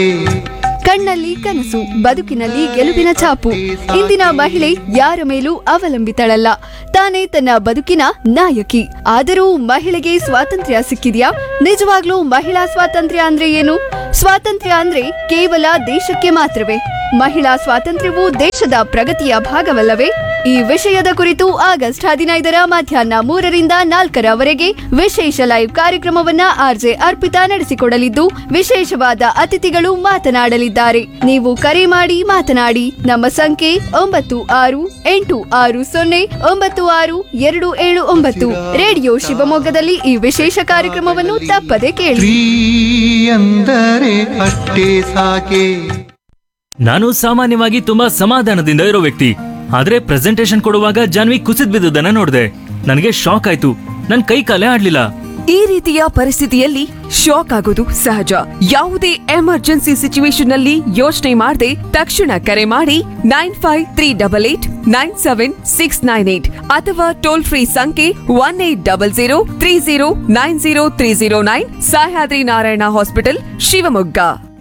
ಕಣ್ಣಲ್ಲಿ ಕನಸು ಬದುಕಿನಲ್ಲಿ ಗೆಲುವಿನ ಛಾಪು ಇಂದಿನ ಮಹಿಳೆ ಯಾರ ಮೇಲೂ ಅವಲಂಬಿತಳಲ್ಲ ತಾನೇ ತನ್ನ ಬದುಕಿನ ನಾಯಕಿ ಆದರೂ ಮಹಿಳೆಗೆ ಸ್ವಾತಂತ್ರ್ಯ ಸಿಕ್ಕಿದ್ಯಾ ನಿಜವಾಗ್ಲೂ ಮಹಿಳಾ ಸ್ವಾತಂತ್ರ್ಯ ಅಂದ್ರೆ ಏನು ಸ್ವಾತಂತ್ರ್ಯ ಅಂದ್ರೆ ಕೇವಲ ದೇಶಕ್ಕೆ ಮಾತ್ರವೇ ಮಹಿಳಾ ಸ್ವಾತಂತ್ರ್ಯವು ದೇಶದ ಪ್ರಗತಿಯ ಭಾಗವಲ್ಲವೇ ಈ ವಿಷಯದ ಕುರಿತು ಆಗಸ್ಟ್ ಹದಿನೈದರ ಮಧ್ಯಾಹ್ನ ಮೂರರಿಂದ ನಾಲ್ಕರವರೆಗೆ ವಿಶೇಷ ಲೈವ್ ಕಾರ್ಯಕ್ರಮವನ್ನ ಆರ್ಜೆ ಅರ್ಪಿತಾ ನಡೆಸಿಕೊಡಲಿದ್ದು ವಿಶೇಷವಾದ ಅತಿಥಿಗಳು ಮಾತನಾಡಲಿದ್ದಾರೆ ನೀವು ಕರೆ ಮಾಡಿ ಮಾತನಾಡಿ ನಮ್ಮ ಸಂಖ್ಯೆ ಒಂಬತ್ತು ಆರು ಎಂಟು ಆರು ಸೊನ್ನೆ ಒಂಬತ್ತು ಆರು ಎರಡು ಏಳು ಒಂಬತ್ತು ರೇಡಿಯೋ ಶಿವಮೊಗ್ಗದಲ್ಲಿ ಈ ವಿಶೇಷ ಕಾರ್ಯಕ್ರಮವನ್ನು ತಪ್ಪದೆ ಕೇಳಿ ಸ್ತ್ರೀ ಅಂದರೆ ಅಷ್ಟೇ ಸಾಕೆ ನಾನು ಸಾಮಾನ್ಯವಾಗಿ ತುಂಬಾ ಸಮಾಧಾನದಿಂದ ಇರೋ ವ್ಯಕ್ತಿ ಆದ್ರೆ ಪ್ರೆಸೆಂಟೇಶನ್ ಕೊಡುವಾಗ ಜಾನ್ವಿ ಕುಸಿದ್ ಬಿದ್ದುದನ್ನ ನೋಡಿದೆ ನನಗೆ ಶಾಕ್ ಆಯ್ತು ನನ್ ಕೈ ಕಾಲೇ ಆಡ್ಲಿಲ್ಲ ಈ ರೀತಿಯ ಪರಿಸ್ಥಿತಿಯಲ್ಲಿ ಶಾಕ್ ಆಗೋದು ಸಹಜ ಯಾವುದೇ ಎಮರ್ಜೆನ್ಸಿ ಸಿಚುವೇಶನ್ ನಲ್ಲಿ ಯೋಚನೆ ಮಾಡದೆ ತಕ್ಷಣ ಕರೆ ಮಾಡಿ nine five three double eight nine seven six nine eight ಅಥವಾ ಟೋಲ್ ಫ್ರೀ ಸಂಖ್ಯೆ one eight double zero three zero nine zero three zero nine Sahyadri Narayana hospital Shivamogga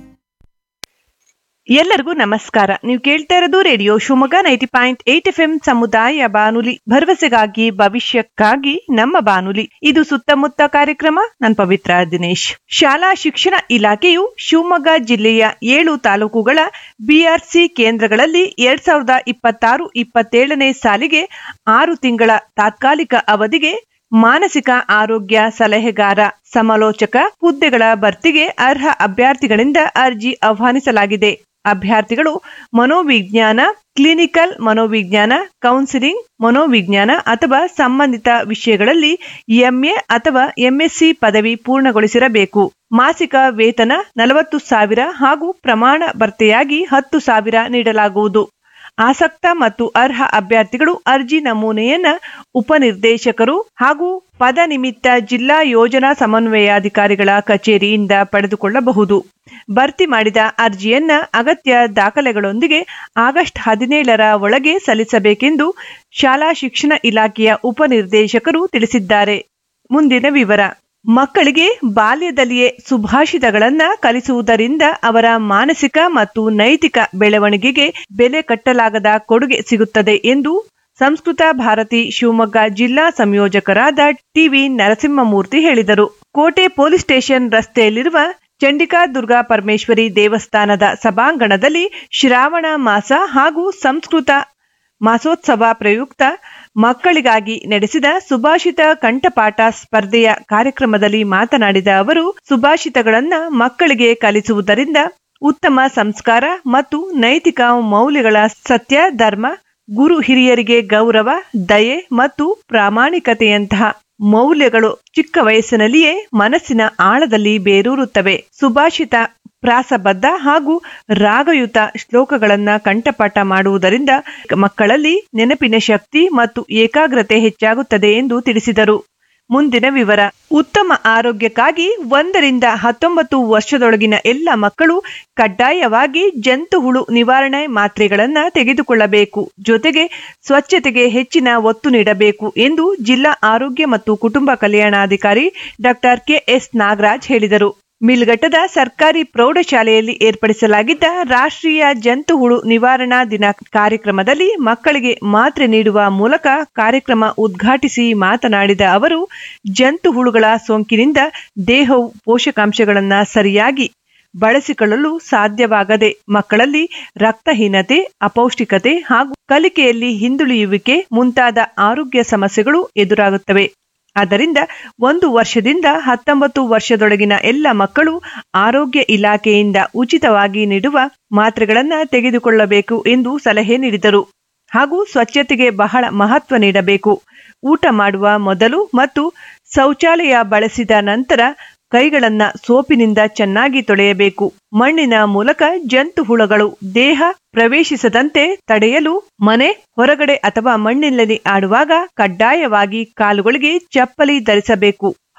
ಎಲ್ಲರಿಗೂ ನಮಸ್ಕಾರ ನೀವು ಕೇಳ್ತಾ ಇರೋದು radio Shivamogga ninety point eight F M ಸಮುದಾಯ ಬಾನುಲಿ ಭರವಸೆಗಾಗಿ ಭವಿಷ್ಯಕ್ಕಾಗಿ ನಮ್ಮ ಬಾನುಲಿ ಇದು ಸುತ್ತಮುತ್ತ ಕಾರ್ಯಕ್ರಮ ನಾನು ಪವಿತ್ರ ದಿನೇಶ್ ಶಾಲಾ ಶಿಕ್ಷಣ ಇಲಾಖೆಯು ಶಿವಮೊಗ್ಗ ಜಿಲ್ಲೆಯ ಏಳು ತಾಲೂಕುಗಳ ಬಿಆರ್ಸಿ ಕೇಂದ್ರಗಳಲ್ಲಿ ಎರಡ್ ಸಾವಿರದ ಇಪ್ಪತ್ತಾರು ಇಪ್ಪತ್ತೇಳನೇ ಸಾಲಿಗೆ ಆರು ತಿಂಗಳ ತಾತ್ಕಾಲಿಕ ಅವಧಿಗೆ ಮಾನಸಿಕ ಆರೋಗ್ಯ ಸಲಹೆಗಾರ ಸಮಾಲೋಚಕ ಹುದ್ದೆಗಳ ಭರ್ತಿಗೆ ಅರ್ಹ ಅಭ್ಯರ್ಥಿಗಳಿಂದ ಅರ್ಜಿ ಆಹ್ವಾನಿಸಲಾಗಿದೆ ಅಭ್ಯರ್ಥಿಗಳು ಮನೋವಿಜ್ಞಾನ ಕ್ಲಿನಿಕಲ್ ಮನೋವಿಜ್ಞಾನ ಕೌನ್ಸಿಲಿಂಗ್ ಮನೋವಿಜ್ಞಾನ ಅಥವಾ ಸಂಬಂಧಿತ ವಿಷಯಗಳಲ್ಲಿ ಎಂಎ ಅಥವಾ ಎಂಎಸ್ಸಿ ಪದವಿ ಪೂರ್ಣಗೊಳಿಸಿರಬೇಕು ಮಾಸಿಕ ವೇತನ ನಲವತ್ತು ಸಾವಿರ ಹಾಗೂ ಪ್ರಮಾಣ ಭರ್ತಿಯಾಗಿ ಹತ್ತು ಸಾವಿರ ನೀಡಲಾಗುವುದು ಆಸಕ್ತ ಮತ್ತು ಅರ್ಹ ಅಭ್ಯರ್ಥಿಗಳು ಅರ್ಜಿ ನಮೂನೆಯನ್ನ ಉಪನಿರ್ದೇಶಕರು ಹಾಗೂ ಪದನಿಮಿತ್ತ ಜಿಲ್ಲಾ ಯೋಜನಾ ಸಮನ್ವಯಾಧಿಕಾರಿಗಳ ಕಚೇರಿಯಿಂದ ಪಡೆದುಕೊಳ್ಳಬಹುದು ಭರ್ತಿ ಮಾಡಿದ ಅರ್ಜಿಯನ್ನ ಅಗತ್ಯ ದಾಖಲೆಗಳೊಂದಿಗೆ ಆಗಸ್ಟ್ ಹದಿನೇಳರ ಒಳಗೆ ಸಲ್ಲಿಸಬೇಕೆಂದು ಶಾಲಾ ಶಿಕ್ಷಣ ಇಲಾಖೆಯ ಉಪನಿರ್ದೇಶಕರು ತಿಳಿಸಿದ್ದಾರೆ ಮುಂದಿನ ವಿವರ ಮಕ್ಕಳಿಗೆ ಬಾಲ್ಯದಲ್ಲಿಯೇ ಸುಭಾಷಿತಗಳನ್ನ ಕಲಿಸುವುದರಿಂದ ಅವರ ಮಾನಸಿಕ ಮತ್ತು ನೈತಿಕ ಬೆಳವಣಿಗೆಗೆ ಬೆಲೆ ಕಟ್ಟಲಾಗದ ಕೊಡುಗೆ ಸಿಗುತ್ತದೆ ಎಂದು ಸಂಸ್ಕೃತ ಭಾರತಿ ಶಿವಮೊಗ್ಗ ಜಿಲ್ಲಾ ಸಂಯೋಜಕರಾದ ಟಿವಿ ನರಸಿಂಹಮೂರ್ತಿ ಹೇಳಿದರು ಕೋಟೆ ಪೊಲೀಸ್ ಸ್ಟೇಷನ್ ರಸ್ತೆಯಲ್ಲಿರುವ ಚಂಡಿಕಾ ದುರ್ಗಾ ಪರಮೇಶ್ವರಿ ದೇವಸ್ಥಾನದ ಸಭಾಂಗಣದಲ್ಲಿ ಶ್ರಾವಣ ಮಾಸ ಹಾಗೂ ಸಂಸ್ಕೃತ ಮಾಸೋತ್ಸವ ಪ್ರಯುಕ್ತ ಮಕ್ಕಳಿಗಾಗಿ ನಡೆಸಿದ ಸುಭಾಷಿತ ಕಂಠಪಾಠ ಸ್ಪರ್ಧೆಯ ಕಾರ್ಯಕ್ರಮದಲ್ಲಿ ಮಾತನಾಡಿದ ಅವರು ಸುಭಾಷಿತಗಳನ್ನ ಮಕ್ಕಳಿಗೆ ಕಲಿಸುವುದರಿಂದ ಉತ್ತಮ ಸಂಸ್ಕಾರ ಮತ್ತು ನೈತಿಕ ಮೌಲ್ಯಗಳ ಸತ್ಯ ಧರ್ಮ ಗುರು ಹಿರಿಯರಿಗೆ ಗೌರವ ದಯೆ ಮತ್ತು ಪ್ರಾಮಾಣಿಕತೆಯಂತಹ ಮೌಲ್ಯಗಳು ಚಿಕ್ಕ ವಯಸ್ಸಿನಲ್ಲಿಯೇ ಮನಸ್ಸಿನ ಆಳದಲ್ಲಿ ಬೇರೂರುತ್ತವೆ ಸುಭಾಷಿತ ಪ್ರಾಸಬದ್ಧ ಹಾಗೂ ರಾಗಯುತ ಶ್ಲೋಕಗಳನ್ನ ಕಂಠಪಾಠ ಮಾಡುವುದರಿಂದ ಮಕ್ಕಳಲ್ಲಿ ನೆನಪಿನ ಶಕ್ತಿ ಮತ್ತು ಏಕಾಗ್ರತೆ ಹೆಚ್ಚಾಗುತ್ತದೆ ಎಂದು ತಿಳಿಸಿದರು ಮುಂದಿನ ವಿವರ ಉತ್ತಮ ಆರೋಗ್ಯಕ್ಕಾಗಿ ಒಂದರಿಂದ ಹತ್ತೊಂಬತ್ತು ವರ್ಷದೊಳಗಿನ ಎಲ್ಲ ಮಕ್ಕಳು ಕಡ್ಡಾಯವಾಗಿ ಜಂತು ಹುಳು ನಿವಾರಣೆ ಮಾತ್ರೆಗಳನ್ನ ತೆಗೆದುಕೊಳ್ಳಬೇಕು ಜೊತೆಗೆ ಸ್ವಚ್ಛತೆಗೆ ಹೆಚ್ಚಿನ ಒತ್ತು ನೀಡಬೇಕು ಎಂದು ಜಿಲ್ಲಾ ಆರೋಗ್ಯ ಮತ್ತು ಕುಟುಂಬ ಕಲ್ಯಾಣಾಧಿಕಾರಿ ಡಾಕ್ಟರ್ ಕೆಎಸ್ ನಾಗರಾಜ್ ಹೇಳಿದರು ಮಿಲ್ಗಟ್ಟದ ಸರ್ಕಾರಿ ಪ್ರೌಢಶಾಲೆಯಲ್ಲಿ ಏರ್ಪಡಿಸಲಾಗಿದ್ದ ರಾಷ್ಟ್ರೀಯ ಜಂತು ಹುಳು ನಿವಾರಣಾ ದಿನ ಕಾರ್ಯಕ್ರಮದಲ್ಲಿ ಮಕ್ಕಳಿಗೆ ಮಾತ್ರೆ ನೀಡುವ ಮೂಲಕ ಕಾರ್ಯಕ್ರಮ ಉದ್ಘಾಟಿಸಿ ಮಾತನಾಡಿದ ಅವರು ಜಂತು ಹುಳುಗಳ ಸೋಂಕಿನಿಂದ ದೇಹವು ಪೋಷಕಾಂಶಗಳನ್ನ ಸರಿಯಾಗಿ ಬಳಸಿಕೊಳ್ಳಲು ಸಾಧ್ಯವಾಗದೆ ಮಕ್ಕಳಲ್ಲಿ ರಕ್ತಹೀನತೆ ಅಪೌಷ್ಟಿಕತೆ ಹಾಗೂ ಕಲಿಕೆಯಲ್ಲಿ ಹಿಂದುಳಿಯುವಿಕೆ ಮುಂತಾದ ಆರೋಗ್ಯ ಸಮಸ್ಯೆಗಳು ಎದುರಾಗುತ್ತವೆ ಆದ್ದರಿಂದ ಒಂದು ವರ್ಷದಿಂದ ಹತ್ತೊಂಬತ್ತು ವರ್ಷದೊಳಗಿನ ಎಲ್ಲ ಮಕ್ಕಳು ಆರೋಗ್ಯ ಇಲಾಖೆಯಿಂದ ಉಚಿತವಾಗಿ ನೀಡುವ ಮಾತ್ರೆಗಳನ್ನ ತೆಗೆದುಕೊಳ್ಳಬೇಕು ಎಂದು ಸಲಹೆ ನೀಡಿದರು ಹಾಗೂ ಸ್ವಚ್ಛತೆಗೆ ಬಹಳ ಮಹತ್ವ ನೀಡಬೇಕು ಊಟ ಮಾಡುವ ಮೊದಲು ಮತ್ತು ಶೌಚಾಲಯ ಬಳಸಿದ ನಂತರ ಕೈಗಳನ್ನ ಸೋಪಿನಿಂದ ಚೆನ್ನಾಗಿ ತೊಳೆಯಬೇಕು ಮಣ್ಣಿನ ಮೂಲಕ ಜಂತು ಹುಳಗಳು ದೇಹ ಪ್ರವೇಶಿಸದಂತೆ ತಡೆಯಲು ಮನೆ ಹೊರಗಡೆ ಅಥವಾ ಮಣ್ಣಿನಲ್ಲಿ ಆಡುವಾಗ ಕಡ್ಡಾಯವಾಗಿ ಕಾಲುಗಳಿಗೆ ಚಪ್ಪಲಿ ಧರಿಸಬೇಕು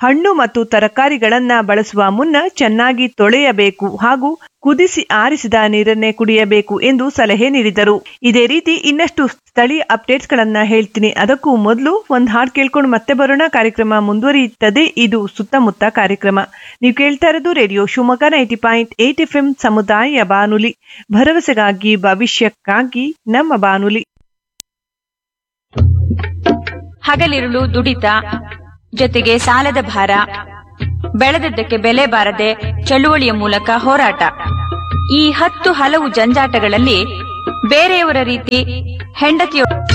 ಹಣ್ಣು ಮತ್ತು ತರಕಾರಿಗಳನ್ನ ಬಳಸುವ ಮುನ್ನ ಚೆನ್ನಾಗಿ ತೊಳೆಯಬೇಕು ಹಾಗೂ ಕುದಿಸಿ ಆರಿಸಿದ ನೀರನ್ನೇ ಕುಡಿಯಬೇಕು ಎಂದು ಸಲಹೆ ನೀಡಿದರು ಇದೇ ರೀತಿ ಇನ್ನಷ್ಟು ಸ್ಥಳೀಯ ಅಪ್ಡೇಟ್ಸ್ ಗಳನ್ನ ಹೇಳ್ತೀನಿ ಅದಕ್ಕೂ ಮೊದಲು ಒಂದ್ ಹಾಡ್ ಕೇಳ್ಕೊಂಡು ಮತ್ತೆ ಬರೋಣ ಕಾರ್ಯಕ್ರಮ ಮುಂದುವರಿಯುತ್ತದೆ ಇದು ಸುತ್ತಮುತ್ತ ಕಾರ್ಯಕ್ರಮ ನೀವು ಕೇಳ್ತಾ ಇರೋದು radio Shivamogga ninety point eight F M ಸಮುದಾಯ ಬಾನುಲಿ ಭರವಸೆಗಾಗಿ ಭವಿಷ್ಯಕ್ಕಾಗಿ ನಮ್ಮ ಬಾನುಲಿ ಹಗಲಿರುಳು ದುಡಿತ ಜೊತೆಗೆ ಸಾಲದ ಭಾರ ಬೆಳೆದದ್ದಕ್ಕೆ ಬೆಲೆ ಬಾರದೆ ಚಳುವಳಿಯ ಮೂಲಕ ಹೋರಾಟ ಈ ಹತ್ತು ಹಲವು ಜಂಜಾಟಗಳಲ್ಲಿ ಬೇರೆಯವರ ರೀತಿ ಹೆಂಡತಿಯೊಡನೆ